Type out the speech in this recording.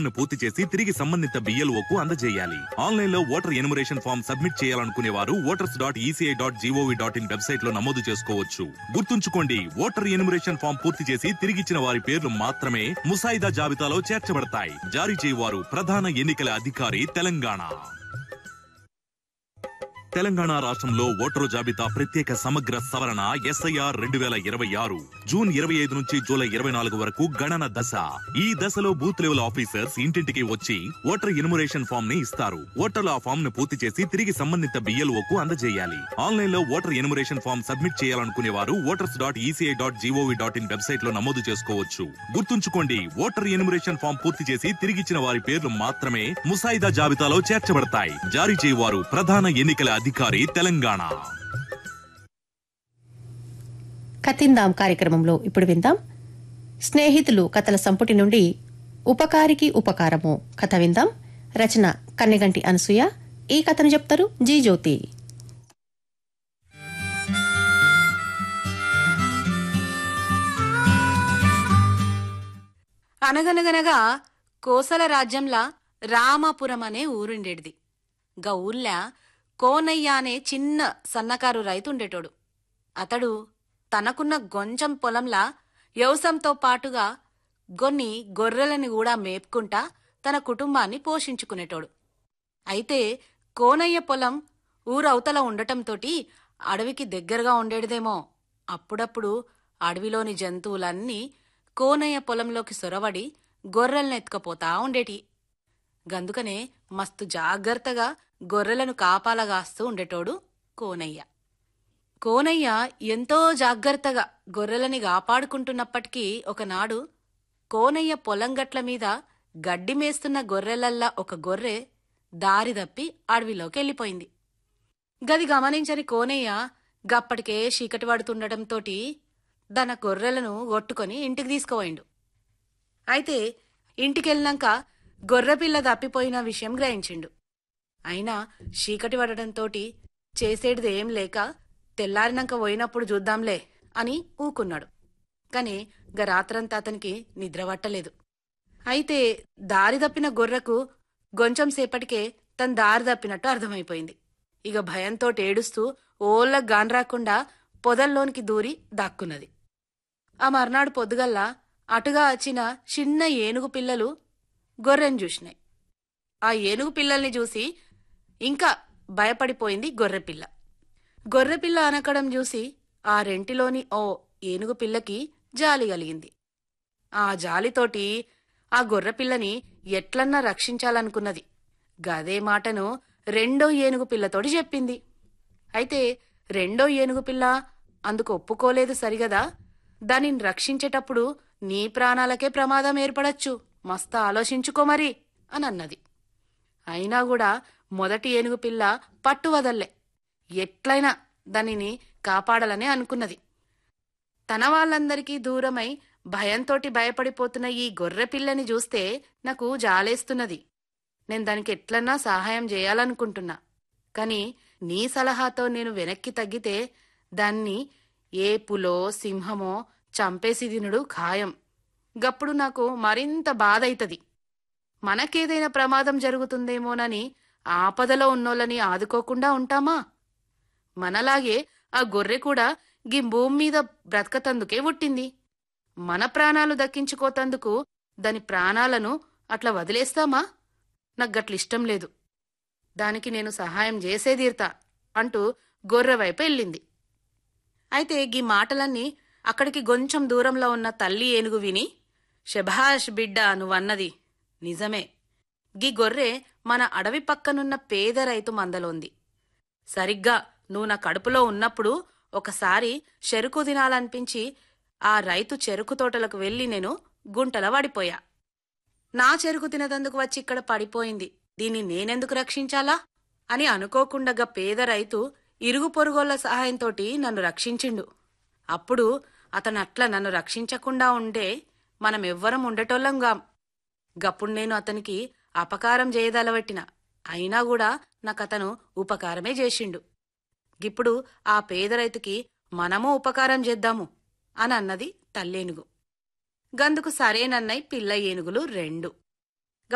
ను పూర్తి చేసి తిరిగి సంబంధిత BLO కు అందజేయాలి ఆన్లైన్ లో ఓటర్ ఎనుమరేషన్ ఫామ్ సబ్మిట్ చేయాలనుకునే వారు voters dot ECI dot GOV dot in website లో నమోదు చేసుకోవచ్చు గుర్తుంచుకోండి ఓటర్ ఎనుమరేషన్ ఫామ్ పూర్తి చేసి తిరిగిచ్చిన వారి పేర్లు మాత్రమే ముసాయిదా జాబితాలో చేర్చబడతాయి జారీ చేయవారు ప్రధాన ఎన్నికల అధికారి తెలంగాణ తెలంగాణ రాష్ట్రంలో ఓటరు జాబితా ప్రత్యేక సమగ్ర సవరణ ఎస్ఐఆర్ రెండు వేల ఇరవై ఆరు జూన్ ఇరవై ఐదు నుంచి జూలై ఇరవై నాలుగు వరకు గణన దశ ఈ దశలో బూత్ లెవెల్ ఆఫీసర్స్ ఇంటింటికి వచ్చి ఓటర్ ఇనుమరేషన్ ఫామ్ ని ఇస్తారు ఓటర్లు ఆ ఫామ్ ను పూర్తి చేసి తిరిగి సంబంధిత BLO కు అందజేయాలి ఆన్లైన్ లో ఓటర్ ఎనుమరేషన్ ఫామ్ సబ్మిట్ చేయాలనుకునే వారు voters dot ECI dot GOV dot in website లో నమోదు చేసుకోవచ్చు గుర్తుంచుకోండి ఓటర్ ఎనుమరేషన్ ఫామ్ పూర్తి చేసి తిరిగిచ్చిన వారి పేర్లు మాత్రమే ముసాయిదా జాబితాలో చేర్చబడతాయి జారీ చేయవారు ప్రధాన ఎన్నికల అధికారి తెలంగాణ కతిందాం కార్యక్రమంలో ఇప్పుడు విందాం స్నేహితులు కథల సంపుటి నుండి ఉపకారికి ఉపకారము కథ విందాం రచన కన్నెగంటి అనసూయ ఈ కథను చెప్తారు జీ జ్యోతి అనగనగనగా కోసల రాజ్యంలా రామాపురం అనే ఊరుండేటిది గా ఊర్ల కోనయ్య అనే చిన్న సన్నకారు రైతు ఉండేటోడు అతడు తనకున్న గొంచెం పొలంలా వ్యవసాయంతో పాటుగా కొన్ని గొర్రెలని కూడా మేపుకుంటా తన కుటుంబాన్ని పోషించుకునేటోడు అయితే కోనయ్య పొలం ఊరవతల ఉండటంతోటి అడవికి దగ్గరగా ఉండేటిదేమో అప్పుడప్పుడు అడవిలోని జంతువులన్నీ కోనయ్య పొలంలోకి సొరవడి గొర్రెలను ఎత్తుకపోతా ఉండేటి గందుకనే మస్తు జాగ్రత్తగా గొర్రెలను కాపాలగాస్తూ ఉండేటోడు కోనయ్య కోనయ్య ఎంతో జాగ్రత్తగా గొర్రెలని కాపాడుకుంటున్నప్పటికీ ఒకనాడు కోనయ్య పొలం గట్ల మీద గడ్డి మేస్తున్న గొర్రెలల్లా ఒక గొర్రె దారి తప్పి అడవిలోకి వెళ్ళిపోయింది గది గమనించని కోనయ్య గప్పటికే చీకటి పడుతుండటంతోటి తన గొర్రెలను కొట్టుకొని ఇంటికి తీసుకుపోయిండు అయితే ఇంటికెళ్ళినాక గొర్రెపిల్ల తప్పిపోయిన విషయం గ్రహించిండు అయినా చీకటి పడటంతోటి చేసేటిది ఏం లేక తెల్లారినాక పోయినప్పుడు చూద్దాంలే అని ఊకున్నాడు కాని గ రాత్రంతా అతనికి నిద్ర పట్టలేదు అయితే దారి తప్పిన గొర్రెకు కొంచెం సేపటికే తన దారి తప్పినట్టు అర్థమైపోయింది ఇక భయంతో ఏడుస్తూ ఓళ్ళ గాన్ రాకుండా పొదల్లోనికి దూరి దాక్కున్నది ఆ మర్నాడు పొద్దుగల్లా అటుగా వచ్చిన చిన్న ఏనుగు పిల్లలు గొర్రెను చూసినాయి ఆ ఏనుగు పిల్లల్ని చూసి ఇంకా భయపడిపోయింది గొర్రెపిల్ల గొర్రెపిల్ల అనకడం చూసి ఆ రెంటిలోని ఓ ఏనుగు పిల్లకి జాలి కలిగింది ఆ జాలితోటి ఆ గొర్రెపిల్లని ఎట్లన్నా రక్షించాలనుకున్నది గదే మాటను రెండో ఏనుగు పిల్లతోటి చెప్పింది అయితే రెండో ఏనుగు పిల్ల అందుకు ఒప్పుకోలేదు సరిగదా దానిని రక్షించేటప్పుడు నీ ప్రాణాలకే ప్రమాదం ఏర్పడచ్చు మస్త ఆలోచించుకో మరి అని అన్నది అయినా కూడా మొదటి ఏనుగు పిల్ల పట్టు వదల్లే ఎట్లయినా దానిని కాపాడాలని అనుకున్నది తన వాళ్ళందరికీ దూరమై భయంతోటి భయపడిపోతున్న ఈ గొర్రె పిల్లని చూస్తే నాకు జాలేస్తున్నది నేను దానికి ఎట్లన్నా సహాయం చేయాలనుకుంటున్నా కాని నీ సలహాతో నేను వెనక్కి తగ్గితే దాన్ని ఏ పులో సింహమో చంపేసి తినుడు ఖాయం గప్పుడు నాకు మరింత బాధ అయితది మనకేదైనా ప్రమాదం జరుగుతుందేమోనని ఆపదలో ఉన్నోళ్ళని ఆదుకోకుండా ఉంటామా మనలాగే ఆ గొర్రె కూడా గీ భూమి మీద బ్రతకతందుకే పుట్టింది మన ప్రాణాలు దక్కించుకోతందుకు దాని ప్రాణాలను అట్లా వదిలేస్తామా నాకు గట్లిష్టం లేదు దానికి నేను సహాయం చేసే తీరుతా అంటూ గొర్రె వైపు వెళ్ళింది అయితే గీ మాటలన్నీ అక్కడికి కొంచెం దూరంలో ఉన్న తల్లి ఏనుగు విని శభాష్ బిడ్డ నువ్వన్నది నిజమే గీ గొర్రె మన అడవి పక్కనున్న పేద రైతు మందలోంది సరిగ్గా నువ్వు నా కడుపులో ఉన్నప్పుడు ఒకసారి చెరుకు తినాలనిపించి ఆ రైతు చెరుకు తోటలకు వెళ్లి నేను గుంటల పడిపోయా నా చెరుకు తినదందుకు వచ్చి ఇక్కడ పడిపోయింది దీన్ని నేనెందుకు రక్షించాలా అని అనుకోకుండగా పేద రైతు ఇరుగు పొరుగోళ్ల సహాయంతోటి నన్ను రక్షించిండు అప్పుడు అతను అట్లా నన్ను రక్షించకుండా ఉంటే మనమెవ్వరం ఉండేటోళ్ళంగాం గప్పుడు నేను అతనికి అపకారం చేయదలవట్టిన అయినా కూడా నాకతను ఉపకారమే చేసిండు గిప్పుడు ఆ పేద రైతుకి మనమూ ఉపకారం చేద్దాము అని అన్నది తల్లేనుగు గందుకు సరేనన్నై పిల్ల ఏనుగులు రెండు